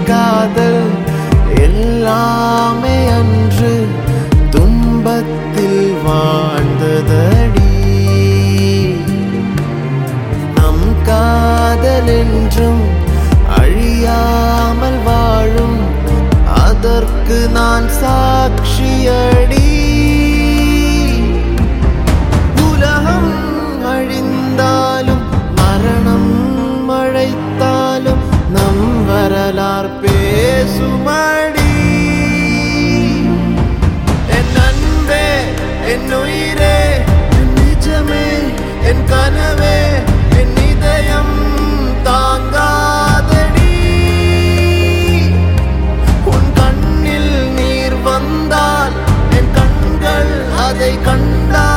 காதல் எல்லாமே அன்று துன்பத்தில் வாழ்ந்ததடி நம் காதல் என்றும் அழியாமல் வாழும் அதற்கு நான் சாட்சியடி உலகம் அழிந்தாலும் மரணம் அழைத்தாலும் நம் வரலாறு பேசுமடி என் அன்பே என் உயிரே என் நிஜமே என் கனவே என் இதயம் தாங்காதடி உன் கண்ணில் நீர் வந்தால் என் கண்கள் அதை கண்டால்